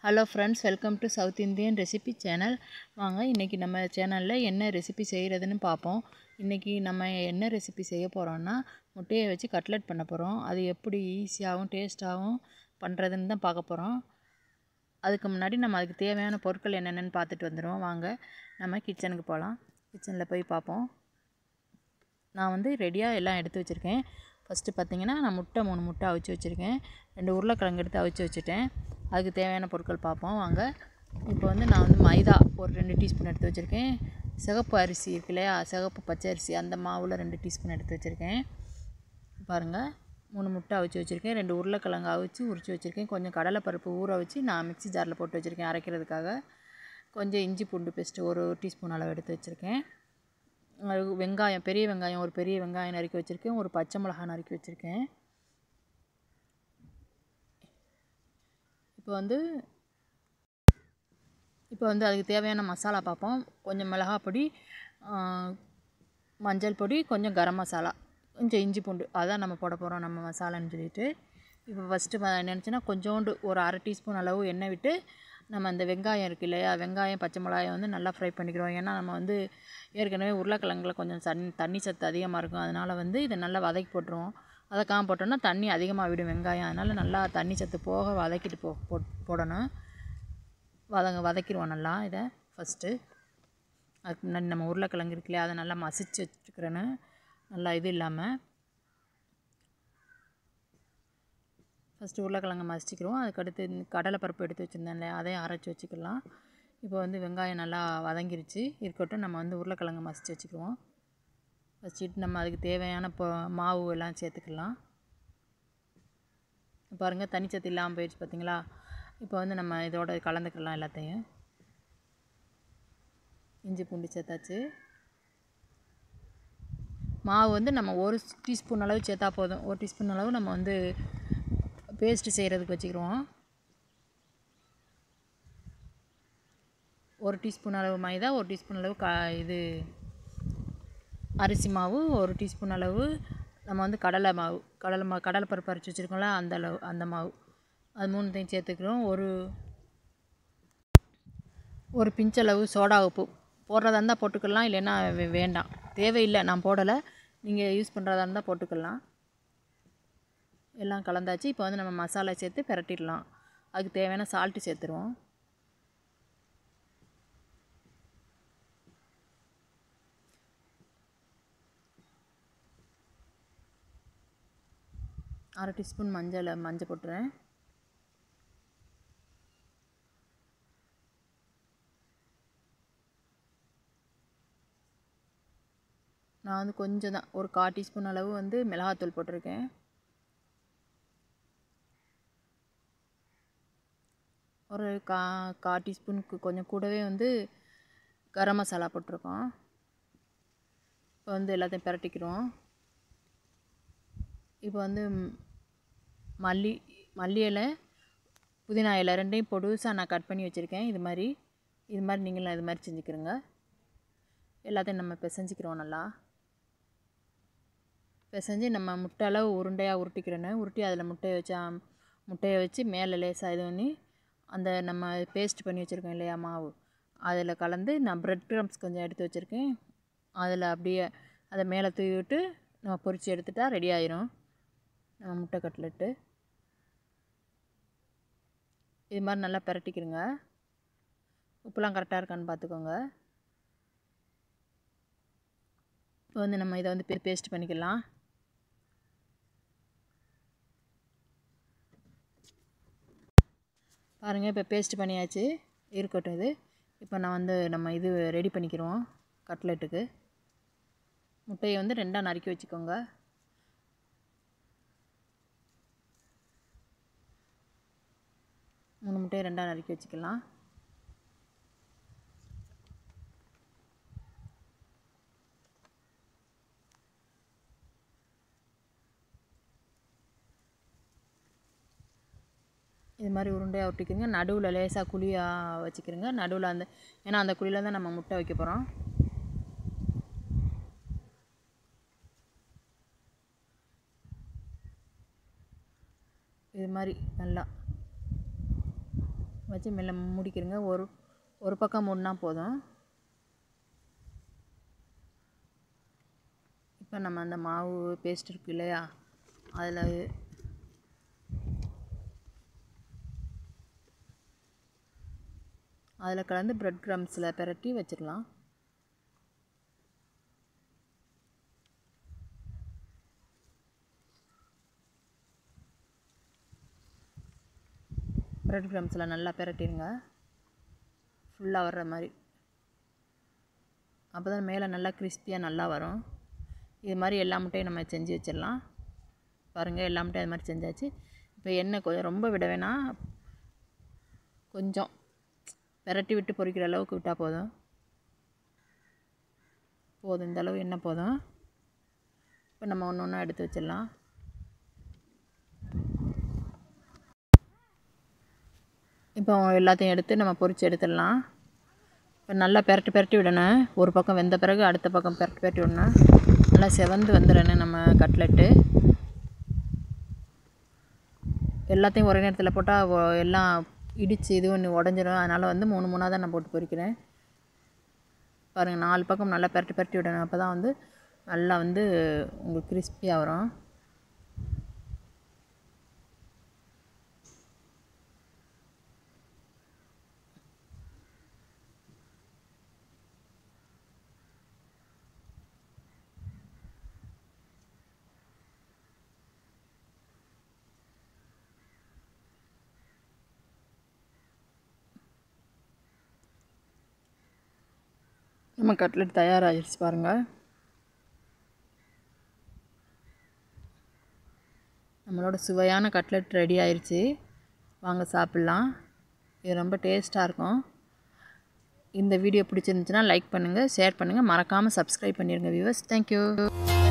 hello friends welcome to South Indian recipe channel வாங்க இன்றைக்கி நம்ம சேனலில் என்ன ரெசிபி செய்கிறதுன்னு பார்ப்போம் இன்றைக்கி நம்ம என்ன ரெசிபி செய்ய போகிறோன்னா முட்டையை வச்சு கட்லெட் பண்ண போகிறோம் அது எப்படி ஈஸியாகவும் டேஸ்ட்டாகவும் பண்ணுறதுன்னு தான் பார்க்க போகிறோம் அதுக்கு முன்னாடி நம்ம அதுக்கு தேவையான பொருட்கள் என்னென்னு பார்த்துட்டு வந்துடுவோம் வாங்க நம்ம கிச்சனுக்கு போகலாம் கிச்சனில் போய் பார்ப்போம் நான் வந்து ரெடியாக எல்லாம் எடுத்து வச்சுருக்கேன் ஃபஸ்ட்டு பார்த்தீங்கன்னா நான் முட்டை மூணு முட்டை அவிச்சு வச்சுருக்கேன் ரெண்டு உருளைக்கிழங்கு எடுத்து அவிச்சு வச்சுட்டேன் அதுக்கு தேவையான பொருட்கள் பார்ப்போம் வாங்க இப்போ வந்து நான் வந்து மைதா ஒரு ரெண்டு டீஸ்பூன் எடுத்து வச்சுருக்கேன் சிகப்பு அரிசி இருக்கு இல்லையா சிகப்பு பச்சை அரிசி அந்த மாவில் ரெண்டு டீஸ்பூன் எடுத்து வச்சுருக்கேன் பாருங்கள் மூணு முட்டை அவிச்சு வச்சுருக்கேன் ரெண்டு உருளைக்கிழங்கு அவிச்சு உரிச்சு வச்சுருக்கேன் கொஞ்சம் கடலைப்பருப்பு ஊற வச்சு நான் மிக்ஸி ஜாரில் போட்டு வச்சுருக்கேன் அரைக்கிறதுக்காக கொஞ்சம் இஞ்சி பூண்டு பேஸ்ட்டு ஒரு டீஸ்பூன் அளவு எடுத்து வச்சுருக்கேன் அது வெங்காயம் பெரிய வெங்காயம் ஒரு பெரிய வெங்காயம் நறுக்கி வச்சுருக்கேன் ஒரு பச்சை மிளகா நறுக்கி வச்சுருக்கேன் இப்போ வந்து இப்போ வந்து அதுக்கு தேவையான மசாலா பார்ப்போம் கொஞ்சம் மிளகாய் பொடி மஞ்சள் பொடி கொஞ்சம் கரம் மசாலா கொஞ்சம் இஞ்சி பூண்டு அதான் நம்ம போட போகிறோம் நம்ம மசாலான்னு சொல்லிட்டு இப்போ ஃபஸ்ட்டு நினச்சின்னா கொஞ்சோண்டு ஒரு அரை டீஸ்பூன் அளவு எண்ணெய் விட்டு நம்ம அந்த வெங்காயம் இருக்குது இல்லையா வெங்காயம் பச்சை மிளகாயம் வந்து நல்லா ஃப்ரை பண்ணிக்கிறோம் ஏன்னா நம்ம வந்து ஏற்கனவே உருளைக்கிழங்குல கொஞ்சம் தண்ணி தண்ணி சத்து அதிகமாக இருக்கும் அதனால் வந்து இதை நல்லா வதக்கி போட்டுருவோம் வதக்காமல் போட்டோம்னா தண்ணி அதிகமாக விடும் வெங்காயம் அதனால் நல்லா தண்ணி சத்து போக வதக்கிட்டு போ போடணும் வதங்க வதக்கிடுவோம் நல்லா இதை ஃபஸ்ட்டு அதுக்கு முன்னாடி நம்ம உருளைக்கிழங்கு இருக்கு இல்லையா அதை நல்லா மசிச்சு வச்சுக்கிறேன்னு நல்லா இது இல்லாமல் ஃபஸ்ட்டு உருளைக்கிழங்கு மசிச்சிக்கிறோம் அதுக்கடுத்து கடலைப்பருப்பு எடுத்து வச்சுருந்தேன் இல்லையா அதையும் அரைச்சி வச்சுக்கலாம் இப்போ வந்து வெங்காயம் நல்லா வதங்கிருச்சு இருக்கட்டும் நம்ம வந்து உருளைக்கிழங்கு மசிச்சு வச்சுக்குவோம் வச்சுட்டு நம்ம அதுக்கு தேவையான இப்போ மாவு எல்லாம் சேர்த்துக்கலாம் பாருங்கள் தனிச்சத்து இல்லாமல் போயிடுச்சு பார்த்தீங்களா இப்போ வந்து நம்ம இதோட கலந்துக்கலாம் எல்லாத்தையும் இஞ்சி பூண்டு சேர்த்தாச்சு மாவு வந்து நம்ம ஒரு டீஸ்பூன் அளவு சேர்த்தா போதும் ஒரு டீஸ்பூன் அளவு நம்ம வந்து பேஸ்ட்டு செய்கிறதுக்கு வச்சுக்கிடுவோம் ஒரு டீஸ்பூன் அளவு மைதா ஒரு டீஸ்பூன் அளவு கா இது அரிசி மாவு ஒரு டீஸ்பூன் அளவு நம்ம வந்து கடலை மாவு கடலை மா கடலை பருப்பு அரைச்சி வச்சுருக்கோம்ல அந்த அளவு அந்த மாவு அது மூணுத்தையும் சேர்த்துக்கிறோம் ஒரு ஒரு பிஞ்சளவு சோடா உப்பு போடுறதா இருந்தால் போட்டுக்கலாம் இல்லைன்னா வேண்டாம் தேவையில்லை நான் போடலை நீங்கள் யூஸ் பண்ணுறதா இருந்தால் போட்டுக்கலாம் எல்லாம் கலந்தாச்சு இப்போ வந்து நம்ம மசாலா சேர்த்து பிரட்டிடலாம் அதுக்கு தேவையான சால்ட்டு சேர்த்துருவோம் அரை டீஸ்பூன் மஞ்சள் மஞ்சள் போட்டுறேன் நான் வந்து கொஞ்சம் தான் ஒரு கால் டீஸ்பூன் அளவு வந்து மிளகாத்தூள் போட்டிருக்கேன் ஒரு கா கா டீஸ்பூனுக்கு கொஞ்சம் கூடவே வந்து கரம் மசாலா போட்டிருக்கோம் இப்போ வந்து எல்லாத்தையும் பிரட்டிக்கிறோம் இப்போ வந்து மல்லி மல்லி இலை புதினா இலை ரெண்டையும் பொடுசாக நான் கட் பண்ணி வச்சுருக்கேன் இது மாதிரி இது மாதிரி நீங்களும் இது மாதிரி செஞ்சுக்கிறோங்க எல்லாத்தையும் நம்ம பிசைஞ்சிக்கிறோம் நல்லா பிசைஞ்சு நம்ம முட்டை அளவு உருண்டையாக உருட்டிக்கிறேன்னு உருட்டி அதில் முட்டையை வச்சா முட்டையை வச்சு மேலே லேசாக இது பண்ணி அந்த நம்ம பேஸ்ட் பண்ணி வச்சுருக்கோம் இல்லையா மாவு அதில் கலந்து நான் ப்ரெட் க்ரம்ஸ் கொஞ்சம் எடுத்து வச்சுருக்கேன் அதில் அப்படியே அதை மேலே தூவி விட்டு நம்ம பொரித்து எடுத்துட்டா ரெடி ஆயிரும் நம்ம முட்டை கட்லெட்டு இது மாதிரி நல்லா பிரட்டிக்கிறங்க உப்புலாம் கரெக்டாக இருக்கான்னு பார்த்துக்கோங்க இப்போ வந்து நம்ம இதை வந்து பேஸ்ட் பண்ணிக்கலாம் பாருங்கள் இப்போ பேஸ்ட் பண்ணியாச்சு இருக்கட்டும் இது இப்போ நான் வந்து நம்ம இது ரெடி பண்ணிக்கிறோம் கட்லெட்டுக்கு முட்டையை வந்து ரெண்டாக நறுக்கி வச்சுக்கோங்க மூணு முட்டையை ரெண்டாக நறுக்கி வச்சுக்கலாம் இது மாதிரி உருண்டையாக ஒட்டிக்கிறங்க நடுவில் லேசாக குழியாக வச்சுக்கிறங்க நடுவில் அந்த ஏன்னா அந்த குழியில் தான் நம்ம முட்டை வைக்க போகிறோம் இது மாதிரி நல்லா வச்சு மெல்ல மூடிக்கிறங்க ஒரு ஒரு பக்கம் மூடினா போதும் இப்போ நம்ம அந்த மாவு பேஸ்ட் இருக்கு இல்லையா அதில் அதில் கலந்து ப்ரெட் க்ரம்ஸில் பிரட்டி வச்சிடலாம் ப்ரெட் க்ரம்ஸில் நல்லா பிரட்டிடுங்க ஃபுல்லாக வர்ற மாதிரி அப்போ தான் மேலே நல்லா கிறிஸ்பியாக நல்லா வரும் இது மாதிரி எல்லா முட்டையும் நம்ம செஞ்சு வச்சிடலாம் பாருங்கள் எல்லா முட்டையும் அது மாதிரி செஞ்சாச்சு இப்போ எண்ணெய் கொஞ்சம் ரொம்ப விட வேணாம் கொஞ்சம் பெரட்டி விட்டு பொரிக்கிற அளவுக்கு விட்டால் போதும் போதும் இந்த அளவு எண்ணெய் போதும் இப்போ நம்ம ஒன்று ஒன்றா எடுத்து வச்சிடலாம் இப்போ எல்லாத்தையும் எடுத்து நம்ம பொரித்து எடுத்துடலாம் இப்போ நல்லா பெரட்டி பெரட்டி விடணும் ஒரு பக்கம் வெந்த பிறகு அடுத்த பக்கம் பெரட்டி பெரட்டி விடணும் நல்லா செவந்து வந்துடணும் நம்ம கட்லெட்டு எல்லாத்தையும் ஒரே நேரத்தில் போட்டால் எல்லாம் இடித்து இது ஒன்று உடஞ்சிரும் அதனால் வந்து மூணு மூணாக தான் நான் போட்டு பொரிக்கிறேன் பாருங்கள் நாலு பக்கம் நல்லா பெரட்டி பெரட்டி விடணும் அப்போ தான் வந்து நல்லா வந்து உங்களுக்கு கிறிஸ்பியாக வரும் நம்ம கட்லெட் தயாராகிடுச்சு பாருங்கள் நம்மளோட சுவையான கட்லெட் ரெடி ஆயிடுச்சு வாங்க சாப்பிட்லாம் இது ரொம்ப டேஸ்ட்டாக இருக்கும் இந்த வீடியோ பிடிச்சிருந்துச்சுன்னா லைக் பண்ணுங்கள் ஷேர் பண்ணுங்கள் மறக்காமல் சப்ஸ்கிரைப் பண்ணிடுங்க வியூவர்ஸ் தேங்க்யூ